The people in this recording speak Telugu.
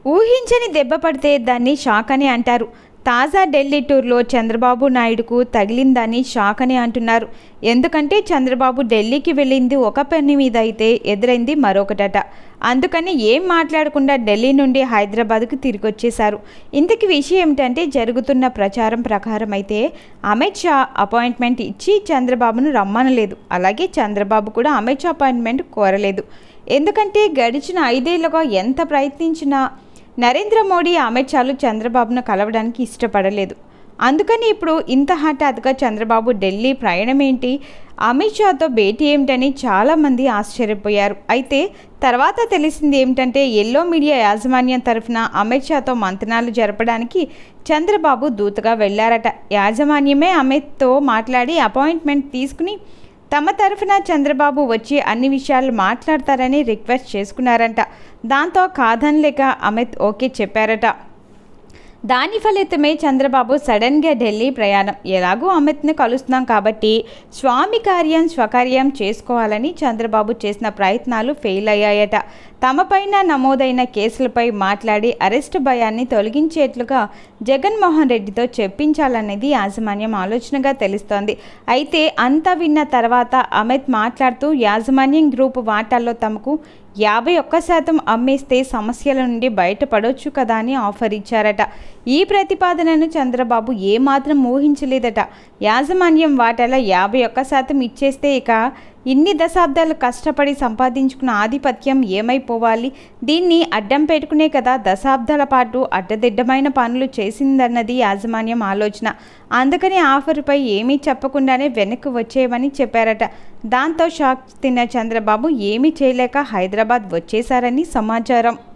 ఊహించని దెబ్బ పడితే దాన్ని షాక్ అని అంటారు తాజా ఢిల్లీ టూర్లో చంద్రబాబు నాయుడుకు తగిలిందని షాక్ అని అంటున్నారు ఎందుకంటే చంద్రబాబు ఢిల్లీకి వెళ్ళింది ఒక పని మీద అయితే ఎదురైంది మరొకటట అందుకని ఏం మాట్లాడకుండా ఢిల్లీ నుండి హైదరాబాద్కు తిరిగి వచ్చేశారు ఇంతకీ విషయం ఏమిటంటే జరుగుతున్న ప్రచారం ప్రకారం అయితే అమిత్ షా అపాయింట్మెంట్ ఇచ్చి చంద్రబాబును రమ్మనలేదు అలాగే చంద్రబాబు కూడా అమిత్ షా అపాయింట్మెంట్ కోరలేదు ఎందుకంటే గడిచిన ఐదేళ్లుగా ఎంత ప్రయత్నించినా నరేంద్ర మోడీ అమిత్ షాలు చంద్రబాబును కలవడానికి ఇష్టపడలేదు అందుకని ఇప్పుడు ఇంత హఠాత్తుగా చంద్రబాబు ఢిల్లీ ప్రయాణం ఏంటి అమిత్ షాతో భేటీ ఏమిటని చాలామంది ఆశ్చర్యపోయారు అయితే తర్వాత తెలిసింది ఏమిటంటే ఎల్లో మీడియా యాజమాన్యం తరఫున అమిత్ షాతో మంతనాలు జరపడానికి చంద్రబాబు దూతగా వెళ్లారట యాజమాన్యమే అమిత్తో మాట్లాడి అపాయింట్మెంట్ తీసుకుని తమ తరఫున చంద్రబాబు వచ్చి అన్ని విషయాలు మాట్లాడతారని రిక్వెస్ట్ చేసుకున్నారంట దాంతో కాదనలేక అమిత్ ఓకే చెప్పారట దాని ఫలితమే చంద్రబాబు సడన్గా ఢిల్లీ ప్రయాణం ఎలాగో అమిత్ని కలుస్తున్నాం కాబట్టి స్వామి కార్యం స్వకార్యం చేసుకోవాలని చంద్రబాబు చేసిన ప్రయత్నాలు ఫెయిల్ అయ్యాయట తమపైన నమోదైన కేసులపై మాట్లాడి అరెస్టు భయాన్ని తొలగించేట్లుగా జగన్మోహన్ రెడ్డితో చెప్పించాలనేది యాజమాన్యం ఆలోచనగా తెలుస్తోంది అయితే అంతా విన్న తర్వాత అమిత్ మాట్లాడుతూ యాజమాన్యం గ్రూపు వాటాల్లో తమకు యాభై ఒక్క శాతం అమ్మేస్తే సమస్యల నుండి బయటపడవచ్చు కదా అని ఆఫర్ ఇచ్చారట ఈ ప్రతిపాదనను చంద్రబాబు ఏమాత్రం ఊహించలేదట యాజమాన్యం వాటాల యాభై ఒక్క శాతం ఇచ్చేస్తే ఇక ఇన్ని దశాబ్దాలు కష్టపడి సంపాదించుకున్న ఆధిపత్యం ఏమైపోవాలి దీన్ని అడ్డం పెట్టుకునే కదా దశాబ్దాల పాటు అడ్డదిడ్డమైన పనులు చేసిందన్నది యాజమాన్యం ఆలోచన అందుకని ఆఫర్పై ఏమీ చెప్పకుండానే వెనక్కి వచ్చేయమని చెప్పారట దాంతో షాక్ తిన్న చంద్రబాబు ఏమీ చేయలేక హైదరాబాద్ వచ్చేశారని సమాచారం